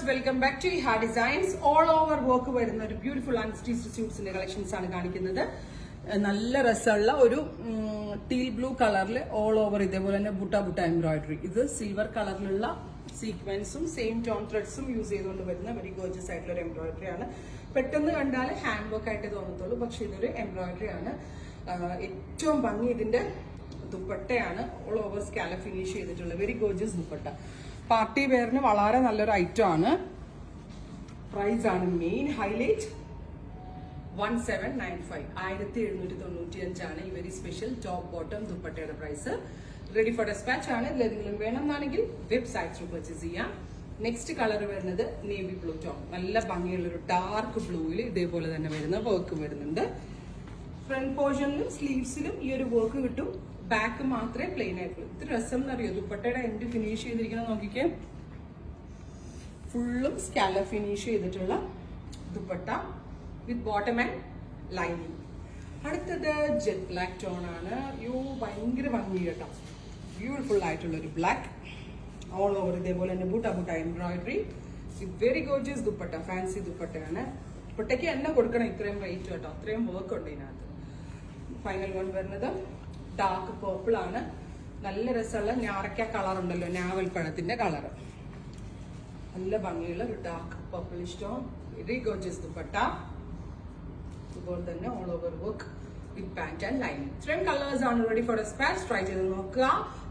welcome back to ഹാ designs all over work വരുന്ന ഒരു ബ്യൂട്ടിഫുൾ അൺസ്റ്റിച്ച് സ്യൂട്ട്സിന്റെ കളക്ഷൻസ് ആണ് കാണിക്കുന്നത് ഏഹ് നല്ല രസമുള്ള ഒരു ടീൽ ബ്ലൂ കളറിൽ ഓൾ ഓവർ ഇതേപോലെ തന്നെ ബുട്ട ബുട്ട എംബ്രോയിഡറി ഇത് സിൽവർ കളറിലുള്ള സീക്വൻസും സെയിം ടോൺ ത്രെഡ്സും യൂസ് ചെയ്തുകൊണ്ട് വരുന്ന വെരി ഗോർജസ് ആയിട്ടുള്ള ഒരു എംബ്രോയിഡറി ആണ് പെട്ടെന്ന് കണ്ടാൽ ഹാൻഡ് വർക്ക് ആയിട്ട് തോന്നത്തുള്ളൂ പക്ഷെ ഇതൊരു എംബ്രോയിഡറി ആണ് ആഹ് ഏറ്റവും ഭംഗി ഇതിന്റെ ദുപ്പട്ടയാണ് ഓൾ ഓവർ സ്കാല ഫിനിഷ് ചെയ്തിട്ടുള്ള വെരി ഗോർജസ് ദുപ്പട്ട പാർട്ടി വെയറിന് വളരെ നല്ലൊരു ഐറ്റം ആണ് പ്രൈസ് ആണ് main highlight one seven nine five ആയിരത്തി എഴുന്നൂറ്റി തൊണ്ണൂറ്റി അഞ്ചാണ് ഈ വെരി സ്പെഷ്യൽ ടോപ്പ് ബോട്ടം ദുപ്പട്ടയുടെ പ്രൈസ് റെഡി ഫോർ ഡെസ്പാച്ച് ആണ് ഇതിലെന്തെങ്കിലും വേണമെന്നാണെങ്കിൽ വെബ്സൈറ്റ് ത്രൂ പർച്ചേസ് ചെയ്യാം നെക്സ്റ്റ് കളർ വരുന്നത് നേവി ബ്ലൂ ടോൺ നല്ല ഭംഗിയുള്ള ഒരു ഡാർക്ക് ബ്ലൂവിൽ ഇതേപോലെ തന്നെ വരുന്ന വർക്ക് വരുന്നുണ്ട് ഫ്രണ്ട് പോർഷനിലും സ്ലീവ്സിലും ഈ ഒരു വർക്ക് കിട്ടും ബാക്ക് മാത്രമേ പ്ലെയിൻ ആയിട്ടുള്ളൂ ഇത് രസം എന്നറിയോ ദുപ്പട്ടയുടെ എൻഡ് ഫിനിഷ് ചെയ്തിരിക്കുന്നത് നോക്കിക്കേ ഫുള്ളും സ്കാല ഫിനിഷ് ചെയ്തിട്ടുള്ള dupatta with bottom and lining അടുത്തത് ജെറ്റ് ബ്ലാക്ക് ടോൺ ആണ് യോ ഭയങ്കര ഭംഗി കേട്ടോ ബ്യൂട്ടിഫുൾ ആയിട്ടുള്ള ഒരു ബ്ലാക്ക് ഓൾ ഓവർ ഇതേപോലെ തന്നെ butta butta embroidery very gorgeous dupatta fancy ദുപ്പട്ടയാണ് ദുപ്പട്ടയ്ക്ക് എന്നെ കൊടുക്കണം ഇത്രയും റേറ്റ് കേട്ടോ അത്രയും വർക്ക് ഉണ്ട് ഇതിനകത്ത് ഫൈനൽ വൺ വരുന്നത് ഡാർക്ക് പേർപ്പിൾ ആണ് നല്ല രസമുള്ള ഞാറക്ക കളർ ഉണ്ടല്ലോ ഞാവൽ പഴത്തിന്റെ കളർ നല്ല ഭംഗിയുള്ള ഒരു ഡാർക്ക് പർപ്പിൾ ഇഷ്ടം വെരി ഗോർജിയസ് ദുപ്പട്ട അതുപോലെ തന്നെ all over work with pant and lining ഇത്രയും കളേഴ്സ് ആണ് റെഡി ഫോർ ഡെസ്പാച്ച് ട്രൈ ചെയ്ത് നോക്കുക